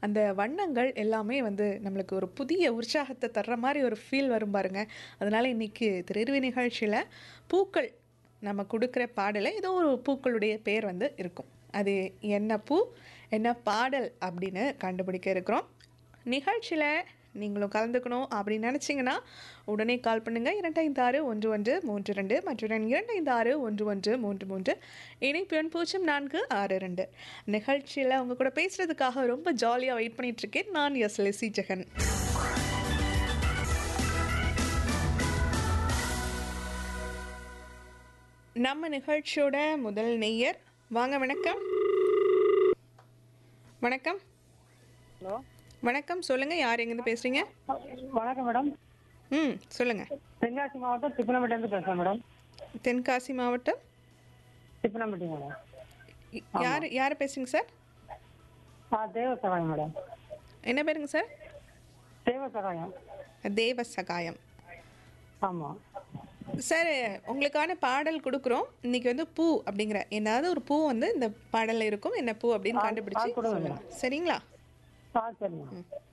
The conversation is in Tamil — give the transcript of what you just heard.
அந்த வண்ணங்கள் எல்லாமே வந்து நம்மளுக்கு ஒரு புதிய உற்சாகத்தை தர்ற மாதிரி ஒரு ஃபீல் வரும் பாருங்க அதனால இன்னைக்கு திருவி நிகழ்ச்சியில் பூக்கள் நம்ம கொடுக்குற பாடலை ஏதோ ஒரு பூக்களுடைய பேர் வந்து இருக்கும் அது என்ன பூ என்ன பாடல் அப்படின்னு கண்டுபிடிக்க இருக்கிறோம் நிகழ்ச்சியில் நீங்களும் கலந்துக்கணும் அப்படின்னு நினச்சிங்கன்னா உடனே கால் பண்ணுங்கள் இரண்டைந்து ஆறு ஒன்று ஒன்று மூன்று ரெண்டு மற்றும் இரண்டைந்து ஆறு ஒன்று ஒன்று மூன்று மூன்று இணைப்பு எண் பூஜ்ஜியம் நான்கு ஆறு ரெண்டு நிகழ்ச்சியில் அவங்க கூட பேசுகிறதுக்காக ரொம்ப ஜாலியாக வெயிட் பண்ணிட்டு இருக்கேன் நான் எஸ் லெசி ஜெகன் நம்ம நிகழ்ச்சியோட முதல் நெய்யர் வாங்க வணக்கம் வணக்கம் ஹலோ வணக்கம் சொல்லுங்க யார் எங்கேருந்து பேசுறீங்க வணக்கம் மேடம் ம் சொல்லுங்க தென்காசி மாவட்டம் திப்பனம்பட்டிலேருந்து பேசுகிறேன் மேடம் தென்காசி மாவட்டம் திப்பனம்பட்டி மேடம் இ- யார் யார் பேசுறீங்க சார் ஆ தேவ சகாயம் மேடம் என்ன பேருங்க சார் தேவ சகாயம் தேவ சகாயம் ஆமாம் சார் உங்களுக்கான பாடல் கொடுக்குறோம் இன்னைக்கு வந்து பூ அப்படிங்கிற ஏதாவது ஒரு பூ வந்து இந்த பாடல்ல இருக்கும் என்ன பூ அப்படின்னு கண்டுபிடிச்சு கொடுங்க. சொல்லுங்க சரிங்களா ஆ சரிங்க ம்